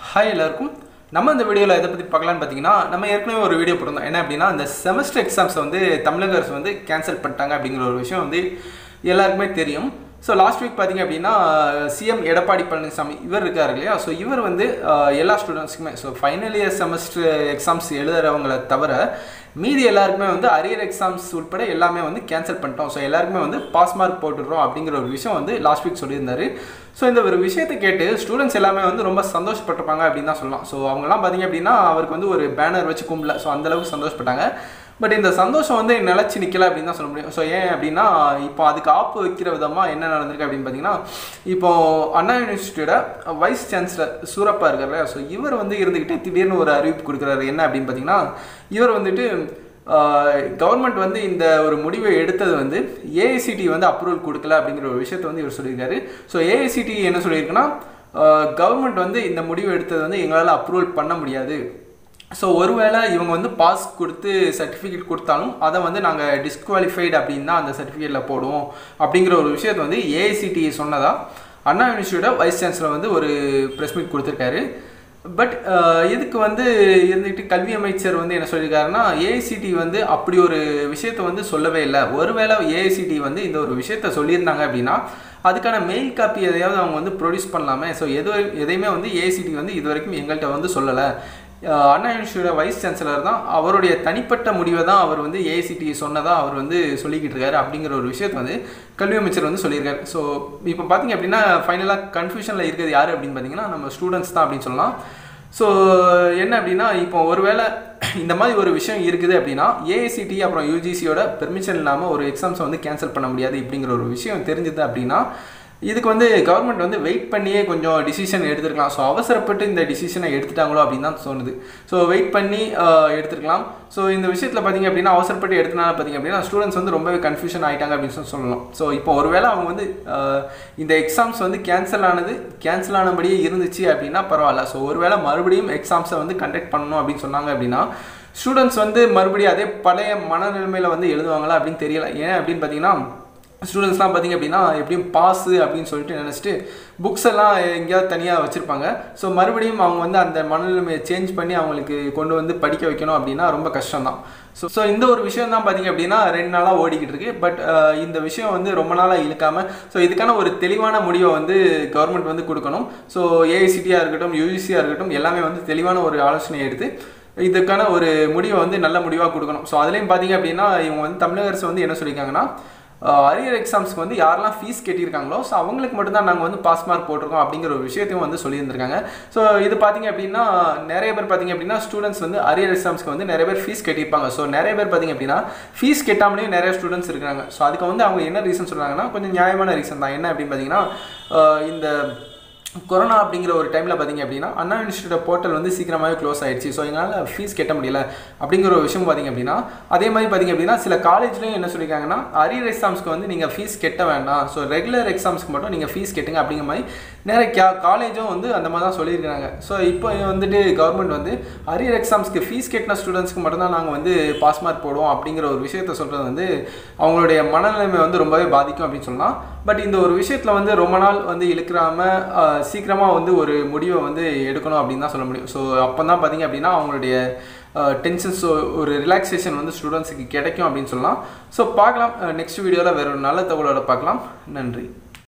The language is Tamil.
ஹாய் எல்லாருக்கும் நம்ம இந்த வீடியோவில் எதை பற்றி பார்க்கலான்னு பார்த்தீங்கன்னா நம்ம ஏற்கனவே ஒரு வீடியோ போட்டிருந்தோம் என்ன அப்படின்னா இந்த செமஸ்டர் எக்ஸாம்ஸை வந்து தமிழக அரசு வந்து கேன்சல் பண்ணிட்டாங்க அப்படிங்கிற ஒரு விஷயம் வந்து எல்லாருக்குமே தெரியும் ஸோ லாஸ்ட் வீக் பார்த்தீங்க அப்படின்னா சிஎம் எடப்பாடி பழனிசாமி இவர் இருக்கார் இல்லையா ஸோ இவர் வந்து அஹ், எல்லா ஸ்டூடெண்ட்ஸுக்குமே so final year semester exams எழுதுறவங்கள தவிர மீதி எல்லாருக்குமே வந்து அரியர் எக்ஸாம்ஸ் உட்பட எல்லாமே வந்து கேன்சல் பண்ணிட்டோம் ஸோ எல்லாருக்குமே வந்து பாஸ் மார்க் போட்டுடுறோம் அப்படிங்கிற ஒரு விஷயம் வந்து லாஸ்ட் வீக் சொல்லியிருந்தாரு ஸோ இந்த ஒரு விஷயத்தை கேட்டு ஸ்டூடெண்ட்ஸ் எல்லாமே வந்து ரொம்ப சந்தோஷப்பட்டிருப்பாங்க அப்படின்னு தான் சொல்லலாம் ஸோ அவங்கலாம் பார்த்தீங்க அப்படின்னா அவருக்கு வந்து ஒரு பேனர் வச்சு கும்பல ஸோ அந்தளவுக்கு சந்தோஷப்பட்டாங்க பட் இந்த சந்தோஷம் வந்து நிலச்சி நிற்கல அப்படின்னு தான் சொல்ல முடியும் ஸோ ஏன் அப்படின்னா இப்போ அதுக்கு ஆப்பு வைக்கிற விதமாக என்ன நடந்திருக்கு அப்படின்னு பார்த்தீங்கன்னா இப்போ அண்ணா யூனிவர்சிட்டியோட வைஸ் சான்சலர் சூரப்பா இருக்கார் இல்லையா ஸோ இவர் வந்து இருந்துக்கிட்டு திடீர்னு ஒரு அறிவிப்பு கொடுக்குறாரு என்ன அப்படின்னு பார்த்தீங்கன்னா இவர் வந்துட்டு கவர்மெண்ட் வந்து இந்த ஒரு முடிவை எடுத்தது வந்து ஏஐசிடி வந்து அப்ரூவல் கொடுக்கல அப்படிங்கிற ஒரு விஷயத்தை வந்து இவர் சொல்லியிருக்காரு ஸோ ஏஐசிடி என்ன சொல்லியிருக்குன்னா கவர்மெண்ட் வந்து இந்த முடிவு எடுத்தது வந்து எங்களால் அப்ரூவல் பண்ண முடியாது ஸோ ஒருவேளை இவங்க வந்து பாஸ் கொடுத்து சர்டிஃபிகேட் கொடுத்தாலும் அதை வந்து நாங்கள் டிஸ்குவாலிஃபைடு அப்படின்னு தான் அந்த சர்டிஃபிகேட்டில் போடுவோம் அப்படிங்கிற ஒரு விஷயத்தை வந்து ஏஐசிடி சொன்னதா அண்ணா யூனிவர்சிட்டியோட வைஸ் சான்சலர் வந்து ஒரு ப்ரெஸ் மீட் கொடுத்துருக்காரு பட் இதுக்கு வந்து இருந்துட்டு கல்வி அமைச்சர் வந்து என்ன சொல்லியிருக்காருன்னா ஏஐசிடி வந்து அப்படி ஒரு விஷயத்தை வந்து சொல்லவே இல்லை ஒருவேளை ஏஐசிடி வந்து இந்த ஒரு விஷயத்த சொல்லியிருந்தாங்க அப்படின்னா அதுக்கான மெயில் காப்பி எதையாவது அவங்க வந்து ப்ரொடியூஸ் பண்ணலாமே ஸோ எது வரை- எதையுமே வந்து ஏஐசிடி வந்து இது வரைக்கும் எங்கள்கிட்ட வந்து சொல்லலை அஹ் அண்ணா யூனிவர்சிட்டியோட வைஸ் சான்சலர் தான் அவருடைய தனிப்பட்ட முடிவை தான் அவர் வந்து ஏஐசிடி சொன்னதா அவர் வந்து சொல்லிக்கிட்டு இருக்காரு அப்படிங்கிற ஒரு விஷயத்தை வந்து கல்வி அமைச்சர் வந்து சொல்லியிருக்காரு ஸோ இப்போ பார்த்தீங்க அப்படின்னா ஃபைனலாக கன்ஃபியூஷனில் இருக்கிறது யார் அப்படின்னு பார்த்தீங்கன்னா நம்ம ஸ்டூடெண்ட்ஸ் தான் அப்படின்னு சொல்லலாம் ஸோ என்ன அப்படின்னா இப்போ ஒருவேளை இந்த மாதிரி ஒரு விஷயம் இருக்குது அப்படின்னா ஏஐசிடி அப்புறம் யூஜிசியோட பெர்மிஷன் இல்லாமல் ஒரு எக்ஸாம்ஸை வந்து கேன்சல் பண்ண முடியாது இப்படிங்கிற ஒரு விஷயம் தெரிஞ்சது அப்படின்னா இதுக்கு வந்து கவர்மெண்ட் வந்து வெயிட் பண்ணியே கொஞ்சம் டிசிஷன் எடுத்துருக்கலாம் ஸோ அவசரப்பட்டு இந்த டிசிஷனை எடுத்துட்டாங்களோ அப்படின்னு தான் தோணுது ஸோ வெயிட் பண்ணி ஆஹ், எடுத்துருக்கலாம் ஸோ இந்த விஷயத்தில் பார்த்தீங்க அப்படின்னா அவசரப்பட்டு எடுத்தனால பார்த்தீங்க அப்படின்னா ஸ்டூடெண்ட்ஸ் வந்து ரொம்பவே கன்ஃபியூஷன் ஆகிட்டாங்க அப்படின்னு சொல்லி சொல்லலாம் ஸோ இப்போ ஒருவேளை அவங்க வந்து ஆஹ், இந்த எக்ஸாம்ஸ் வந்து கேன்சல் ஆனது கேன்சல் ஆனபடியே இருந்துச்சு அப்படின்னா பரவாயில்ல ஸோ ஒருவேளை மறுபடியும் எக்ஸாம்ஸை வந்து கண்டக்ட் பண்ணணும் அப்படின்னு சொன்னாங்க அப்படின்னா ஸ்டூடெண்ட்ஸ் வந்து மறுபடியும் அதே பழைய மனநிலைமையில் வந்து எழுதுவாங்களா அப்படின்னு தெரியல ஏன் அப்படின்னு பார்த்தீங்கன்னா ஸ்டூடெண்ட்ஸ்லாம் பார்த்தீங்க அப்படின்னா எப்படியும் பாஸு அப்படின்னு சொல்லிட்டு நினச்சிட்டு புக்ஸ் எல்லாம் எங்கேயாவது தனியாக வச்சுருப்பாங்க ஸோ மறுபடியும் அவங்க வந்து அந்த மனநிலைமையை சேஞ்ச் பண்ணி அவங்களுக்கு கொண்டு வந்து படிக்க வைக்கணும் அப்படின்னா ரொம்ப கஷ்டம் தான் ஸோ ஸோ இந்த ஒரு விஷயம் தான் பார்த்தீங்க அப்படின்னா ரெண்டு நாளாக ஓடிக்கிட்டு இருக்கு பட் இந்த விஷயம் வந்து ரொம்ப நாளாக இழுக்காம ஸோ இதுக்கான ஒரு தெளிவான முடிவை வந்து கவர்மெண்ட் வந்து கொடுக்கணும் ஸோ ஏஐசிடியாக இருக்கட்டும் யூஜிசியாக இருக்கட்டும் எல்லாமே வந்து தெளிவான ஒரு ஆலோசனை எடுத்து இதுக்கான ஒரு முடிவை வந்து நல்ல முடிவாக கொடுக்கணும் ஸோ அதுலேயும் பார்த்தீங்க அப்படின்னா இவங்க வந்து தமிழக அரசு வந்து என்ன சொல்லியிருக்காங்கன்னா அரியர் எக்ஸாம்ஸ்க்கு வந்து யாரெல்லாம் ஃபீஸ் கட்டியிருக்காங்களோ ஸோ அவங்களுக்கு மட்டும்தான் நாங்கள் வந்து பாஸ் மார்க் போட்டிருக்கோம் அப்படிங்கிற ஒரு விஷயத்தையும் வந்து சொல்லியிருந்திருக்காங்க ஸோ இது பார்த்தீங்க அப்படின்னா நிறைய பேர் பார்த்தீங்க அப்படின்னா ஸ்டூடெண்ட்ஸ் வந்து அரியர் எக்ஸாம்ஸ்க்கு வந்து நிறைய பேர் ஃபீஸ் கட்டியிருப்பாங்க ஸோ நிறைய பேர் பார்த்தீங்க அப்படின்னா ஃபீஸ் கட்டாமலேயும் நிறைய ஸ்டூடெண்ட்ஸ் இருக்காங்க ஸோ அதுக்கு வந்து அவங்க என்ன ரீசன் சொல்கிறாங்கன்னா கொஞ்சம் நியாயமான ரீசன் தான் என்ன அப்படின்னு பார்த்தீங்கன்னா ஆஹ் இந்த கொரோனா அப்படிங்கிற ஒரு டைமில் பார்த்தீங்க அப்படின்னா அண்ணா யூனிவர்சிட்டியோட போர்ட்டல் வந்து சீக்கிரமாகவே க்ளோஸ் ஆயிடுச்சு ஸோ எங்களால் ஃபீஸ் கட்ட முடியல அப்படிங்கிற ஒரு விஷயம் பார்த்தீங்க அப்படின்னா அதே மாதிரி பார்த்தீங்க அப்படின்னா சில காலேஜ்லேயும் என்ன சொல்லியிருக்காங்கன்னா அரியர் எக்ஸாம்ஸ்க்கு வந்து நீங்கள் ஃபீஸ் கட்ட வேண்டாம் ஸோ ரெகுலர் எக்ஸாம்ஸ்க்கு மட்டும் நீங்கள் ஃபீஸ் கட்டுங்க அப்படிங்கிற மாதிரி நிறைய கா காலேஜும் வந்து அந்த மாதிரி தான் சொல்லியிருக்காங்க ஸோ இப்போ வந்துட்டு கவர்மெண்ட் வந்து அரியர் எக்ஸாம்ஸ்க்கு ஃபீஸ் கட்டின ஸ்டூடெண்ட்ஸ்க்கு மட்டும்தான் நாங்கள் வந்து பாஸ் மார்க் போடுவோம் அப்படிங்கிற ஒரு விஷயத்த சொல்கிறது வந்து அவங்களுடைய மனநிலைமை வந்து ரொம்பவே பாதிக்கும் அப்படின்னு சொல்லலாம் பட் இந்த ஒரு விஷயத்தில் வந்து ரொம்ப நாள் வந்து இழுக்கிறாம சீக்கிரமாக வந்து ஒரு முடிவை வந்து எடுக்கணும் அப்படின்னு தான் சொல்ல முடியும் ஸோ அப்போ தான் பார்த்தீங்க அப்படின்னா அவங்களுடைய டென்ஷன்ஸ் ஒரு ரிலாக்ஸேஷன் வந்து ஸ்டூடெண்ட்ஸுக்கு கிடைக்கும் அப்படின்னு சொல்லலாம் ஸோ பார்க்கலாம் நெக்ஸ்ட் வீடியோவில் வேற ஒரு நல்ல தகவலோட பார்க்கலாம் நன்றி